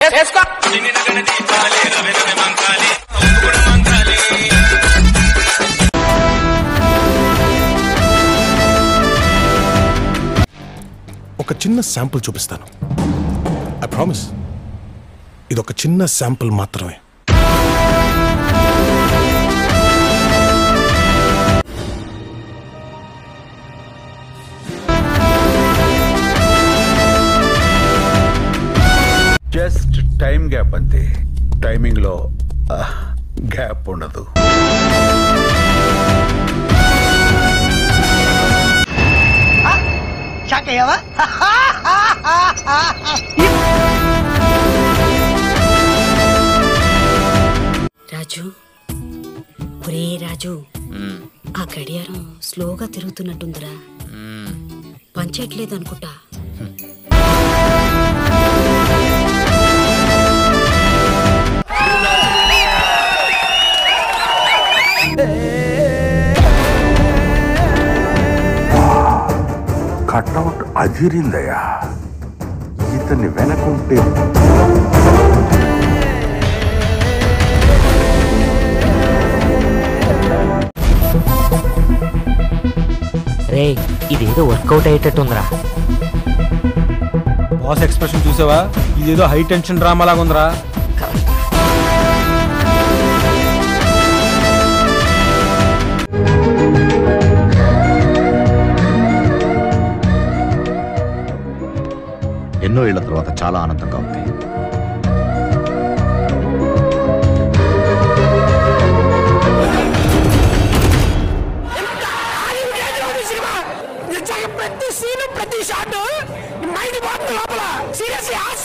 ఒక చిన్న శాంపుల్ చూపిస్తాను ఐ ప్రామిస్ ఇది ఒక చిన్న శాంపుల్ మాత్రమే జస్ట్ టైం గ్యాప్ అంతే టైమింగ్ లో గ్యాప్ ఉండదు షాక్ అయ్యావా రాజు ఒరే రాజు ఆ గడియారం స్లోగా తిరుగుతున్నట్టుందిరా పనిచేయట్లేదు అనుకుంటా కట్అవుట్ అదిరిందయ్యా ఇతన్ని వెనకుంటే రే ఇదేదో వర్కౌట్ అయ్యేటట్టుందిరా బాస్ ఎక్స్ప్రెషన్ చూసావా ఇదేదో హై టెన్షన్ డ్రామా లాగా ఉందిరా ఎన్నో ఏళ్ల తర్వాత చాలా ఆనందంగా ఉంది ప్రతి సీన్ ప్రతి షాట్ మైండ్ పోతుంది లోపల సీరియస్లీ